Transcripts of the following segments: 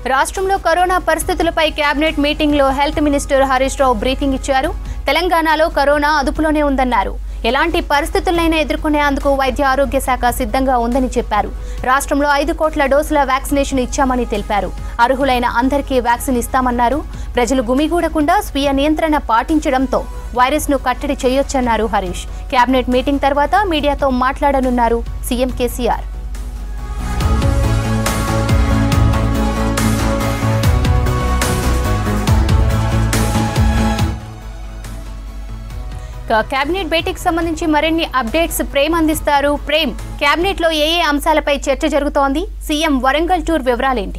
రాష్ట్రంలో కరోనా పరిస్థితులపై కేబినెట్ మీటింగ్లో health minister Harish Rao briefing ఇచ్చారు తెలంగాణలో కరోనా అదుపులోనే ఉందన్నారు ఎలాంటి పరిస్థితులైనా ఎదుర్కొనేందుకు వైద్య ఆరోగ్య శాఖ సిద్ధంగా ఉందని చెప్పారు రాష్ట్రంలో ఐదు కోట్ల డోసుల వ్యాక్సినేషన్ ఇచ్చామని తెలిపారు అర్హులైన అందరికీ వ్యాక్సిన్ ఇస్తామన్నారు ప్రజలు గుమిగూడకుండా స్వీయ నియంత్రణ పాటించడంతో వైరస్ ను కట్టడి చేయొచ్చన్నారు హరీష్ కేబినెట్ మీటింగ్ తర్వాత మీడియాతో మాట్లాడనున్నారు సీఎం కేసీఆర్ ఇక కేబినెట్ భేటీకి సంబంధించి మరిన్ని అప్డేట్స్ ప్రేమ్ అందిస్తారు ప్రేమ్ కేబినెట్ లో ఏ ఏ అంశాలపై చర్చ జరుగుతోంది సీఎం వరంగల్ టూర్ వివరాలేంటి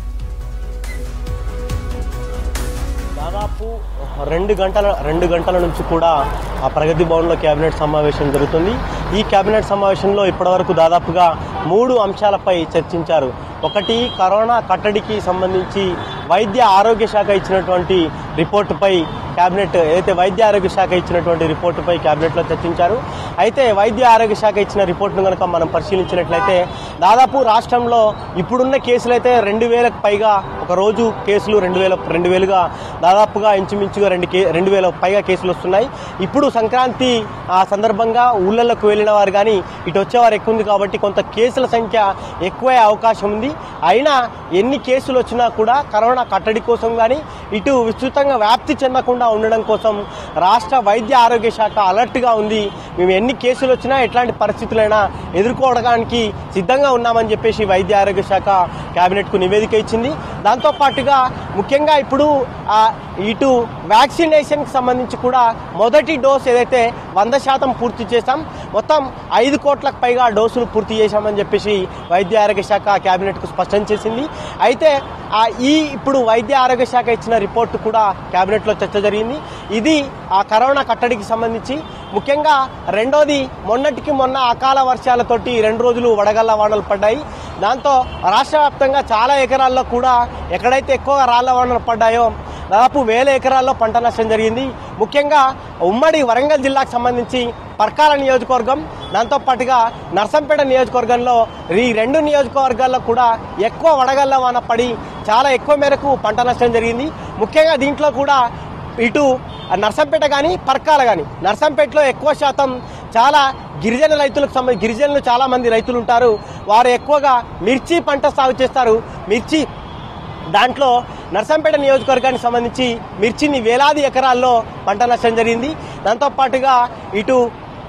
దాదాపు రెండు గంటల రెండు గంటల నుంచి కూడా ఆ ప్రగతి భవన్లో కేబినెట్ సమావేశం జరుగుతుంది ఈ కేబినెట్ సమావేశంలో ఇప్పటివరకు దాదాపుగా మూడు అంశాలపై చర్చించారు ఒకటి కరోనా కట్టడికి సంబంధించి వైద్య ఆరోగ్య శాఖ ఇచ్చినటువంటి రిపోర్టుపై కేబినెట్ ఏదైతే వైద్య ఆరోగ్య శాఖ ఇచ్చినటువంటి రిపోర్టుపై కేబినెట్లో చర్చించారు అయితే వైద్య ఆరోగ్య శాఖ ఇచ్చిన రిపోర్టును కనుక మనం పరిశీలించినట్లయితే దాదాపు రాష్ట్రంలో ఇప్పుడున్న కేసులు అయితే రెండు వేలకు పైగా ఒక రోజు కేసులు రెండు వేల రెండు వేలుగా దాదాపుగా ఇంచుమించుగా రెండు కే రెండు వేల పైగా కేసులు వస్తున్నాయి ఇప్పుడు సంక్రాంతి ఆ సందర్భంగా ఊళ్ళలోకి వెళ్ళిన వారు కానీ ఇటు వచ్చేవారు ఎక్కువ ఉంది కాబట్టి కొంత కేసుల సంఖ్య ఎక్కువే అవకాశం ఉంది అయినా ఎన్ని కేసులు వచ్చినా కూడా కరోనా కట్టడి కోసం కానీ ఇటు విస్తృతంగా వ్యాప్తి చెందకుండా ఉండడం కోసం రాష్ట్ర వైద్య ఆరోగ్య శాఖ అలర్ట్గా ఉంది మేము ఎన్ని కేసులు వచ్చినా ఎట్లాంటి పరిస్థితులైనా ఎదుర్కోవడానికి సిద్ధంగా ఉన్నామని చెప్పేసి వైద్య ఆరోగ్య శాఖ కేబినెట్కు నివేదిక ఇచ్చింది దాంతో పాటుగా ముఖ్యంగా ఇప్పుడు ఆ, ఇటు వ్యాక్సినేషన్కి సంబంధించి కూడా మొదటి డోస్ ఏదైతే వంద శాతం పూర్తి చేశాం మొత్తం ఐదు కోట్లకు పైగా డోసులు పూర్తి చేశామని చెప్పేసి వైద్య ఆరోగ్య శాఖ కేబినెట్కు స్పష్టం చేసింది అయితే ఆ ఈ ఇప్పుడు వైద్య ఆరోగ్య శాఖ ఇచ్చిన రిపోర్టు కూడా కేబినెట్లో చర్చ జరిగింది ఇది ఆ కరోనా కట్టడికి సంబంధించి ముఖ్యంగా రెండోది మొన్నటికి మొన్న అకాల వర్షాలతోటి రెండు రోజులు వడగళ్ల వానలు పడ్డాయి దాంతో రాష్ట్ర వ్యాప్తంగా చాలా ఎకరాల్లో కూడా ఎక్కడైతే ఎక్కువగా రాళ్ల వానలు పడ్డాయో దాదాపు వేల ఎకరాల్లో పంట నష్టం జరిగింది ముఖ్యంగా ఉమ్మడి వరంగల్ జిల్లాకు సంబంధించి పర్కాల నియోజకవర్గం దాంతో పాటుగా నర్సంపేట నియోజకవర్గంలో ఈ రెండు నియోజకవర్గాల్లో కూడా ఎక్కువ వడగళ్ల వాన పడి చాలా ఎక్కువ మేరకు పంట నష్టం జరిగింది ముఖ్యంగా దీంట్లో కూడా ఇటు నర్సంపేట కానీ పర్కాల కానీ నర్సంపేటలో ఎక్కువ శాతం చాలా గిరిజన రైతులకు సంబంధించి గిరిజనులు చాలా మంది రైతులు ఉంటారు వారు ఎక్కువగా మిర్చి పంట సాగు చేస్తారు మిర్చి దాంట్లో నర్సంపేట నియోజకవర్గానికి సంబంధించి మిర్చిని వేలాది ఎకరాల్లో పంట నష్టం జరిగింది దాంతో పాటుగా ఇటు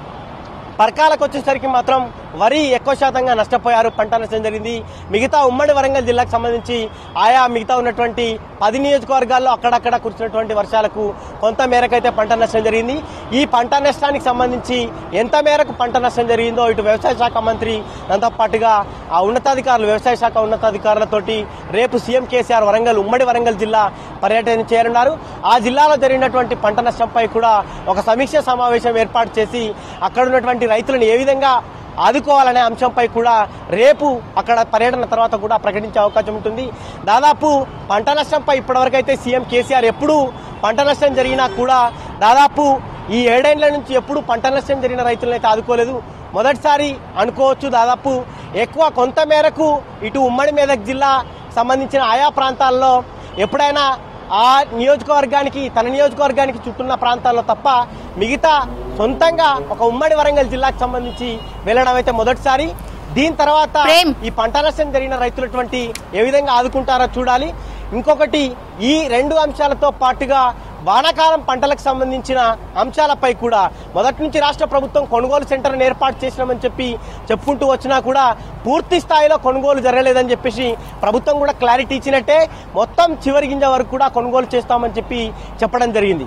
పరకాలకు వచ్చేసరికి మాత్రం వరి ఎక్కువ శాతంగా నష్టపోయారు పంట నష్టం జరిగింది మిగతా ఉమ్మడి వరంగల్ జిల్లాకు సంబంధించి ఆయా మిగతా ఉన్నటువంటి పది నియోజకవర్గాల్లో అక్కడక్కడ కురిసినటువంటి వర్షాలకు కొంత మేరకైతే పంట నష్టం జరిగింది ఈ పంట నష్టానికి సంబంధించి ఎంత మేరకు పంట నష్టం జరిగిందో ఇటు వ్యవసాయ శాఖ మంత్రి దాంతో పాటుగా ఆ ఉన్నతాధికారులు వ్యవసాయ శాఖ ఉన్నతాధికారులతోటి రేపు సీఎం కేసీఆర్ వరంగల్ ఉమ్మడి వరంగల్ జిల్లా పర్యటన చేయనున్నారు ఆ జిల్లాలో జరిగినటువంటి పంట నష్టంపై కూడా ఒక సమీక్ష సమావేశం ఏర్పాటు చేసి అక్కడ ఉన్నటువంటి రైతులను ఏ విధంగా ఆదుకోవాలనే అంశంపై కూడా రేపు అక్కడ పర్యటన తర్వాత కూడా ప్రకటించే అవకాశం ఉంటుంది దాదాపు పంట నష్టంపై ఇప్పటివరకైతే సీఎం కేసీఆర్ ఎప్పుడు పంట నష్టం జరిగినా కూడా దాదాపు ఈ ఏడేళ్ల నుంచి ఎప్పుడు పంట నష్టం జరిగిన రైతులను అయితే ఆదుకోలేదు మొదటిసారి అనుకోవచ్చు దాదాపు ఎక్కువ కొంత మేరకు ఇటు ఉమ్మడి మెదక్ జిల్లా సంబంధించిన ఆయా ప్రాంతాల్లో ఎప్పుడైనా ఆ నియోజకవర్గానికి తన నియోజకవర్గానికి చుట్టున్న ప్రాంతాల్లో తప్ప మిగతా సొంతంగా ఒక ఉమ్మడి వరంగల్ జిల్లాకు సంబంధించి వెళ్ళడం అయితే మొదటిసారి దీని తర్వాత ప్రేమ్. ఈ పంట నష్టం జరిగిన రైతులటువంటి ఏ విధంగా ఆదుకుంటారో చూడాలి ఇంకొకటి ఈ రెండు అంశాలతో పాటుగా వానాకాలం పంటలకు సంబంధించిన అంశాలపై కూడా మొదటి నుంచి రాష్ట్ర ప్రభుత్వం కొనుగోలు సెంటర్ను ఏర్పాటు చేసినామని చెప్పి చెప్పుకుంటూ వచ్చినా కూడా పూర్తి స్థాయిలో కొనుగోలు జరగలేదని చెప్పేసి ప్రభుత్వం కూడా క్లారిటీ ఇచ్చినట్టే మొత్తం చివరి గింజ వరకు కూడా కొనుగోలు చేస్తామని చెప్పి చెప్పడం జరిగింది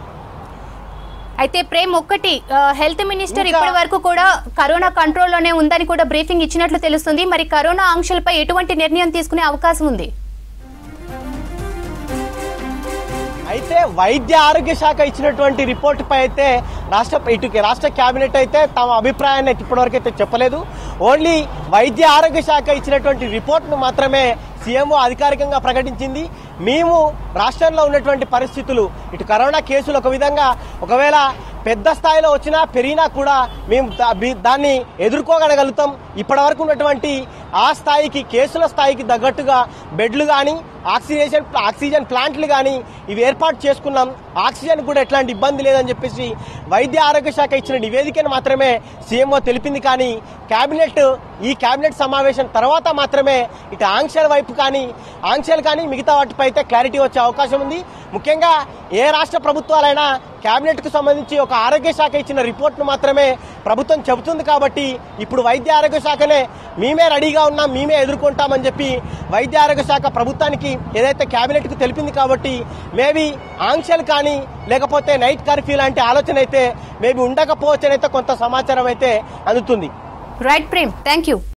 అయితే ప్రేమ్ ఒక్కటి ఆ, హెల్త్ మినిస్టర్ ఇంకా- ఇప్పటి వరకు కూడా కరోనా కంట్రోల్లోనే ఉందని కూడా బ్రీఫింగ్ ఇచ్చినట్లు తెలుస్తుంది మరి కరోనా ఆంక్షలపై ఎటువంటి నిర్ణయం తీసుకునే అవకాశం ఉంది అయితే వైద్య ఆరోగ్య శాఖ ఇచ్చినటువంటి రిపోర్ట్ పై అయితే రాష్ట్ర ఇటు రాష్ట్ర కేబినెట్ అయితే తమ అభిప్రాయాన్ని అయితే ఇప్పటివరకు అయితే చెప్పలేదు ఓన్లీ వైద్య ఆరోగ్య శాఖ ఇచ్చినటువంటి రిపోర్ట్ను మాత్రమే సీఎంఓ అధికారికంగా ప్రకటించింది మేము రాష్ట్రంలో ఉన్నటువంటి పరిస్థితులు ఇటు కరోనా కేసులు ఒక విధంగా ఒకవేళ పెద్ద స్థాయిలో వచ్చినా పెరిగినా కూడా మేము దా- బి- దాన్ని ఎదుర్కోగలగలుగుతాం ఇప్పటి వరకు ఉన్నటువంటి ఆ స్థాయికి కేసుల స్థాయికి తగ్గట్టుగా బెడ్లు కానీ ఆక్సిజన్ ఆక్సిజన్ ప్లాంట్లు కానీ ఇవి ఏర్పాటు చేసుకున్నాం ఆక్సిజన్ కూడా ఎట్లాంటి ఇబ్బంది లేదని చెప్పేసి వైద్య ఆరోగ్య శాఖ ఇచ్చిన నివేదికను మాత్రమే సీఎంఓ తెలిపింది కానీ కేబినెట్ ఈ కేబినెట్ సమావేశం తర్వాత మాత్రమే ఇటు ఆంక్షల వైపు కానీ ఆంక్షలు కానీ మిగతా వాటిపై అయితే క్లారిటీ వచ్చే అవకాశం ఉంది ముఖ్యంగా ఏ రాష్ట్ర ప్రభుత్వాలైనా కేబినెట్ కు సంబంధించి ఒక ఆరోగ్య శాఖ ఇచ్చిన రిపోర్ట్ ను మాత్రమే ప్రభుత్వం చెబుతుంది కాబట్టి ఇప్పుడు వైద్య ఆరోగ్య శాఖనే మేమే రెడీగా ఉన్నాం మేమే ఎదుర్కొంటామని చెప్పి వైద్య ఆరోగ్య శాఖ ప్రభుత్వానికి ఏదైతే కేబినెట్ కు తెలిపింది కాబట్టి మేబీ ఆంక్షలు కానీ లేకపోతే నైట్ కర్ఫ్యూ లాంటి ఆలోచన అయితే మేబీ ఉండకపోవచ్చనైతే కొంత సమాచారం అయితే అందుతుంది రైట్ ప్రేమ్ థ్యాంక్ యూ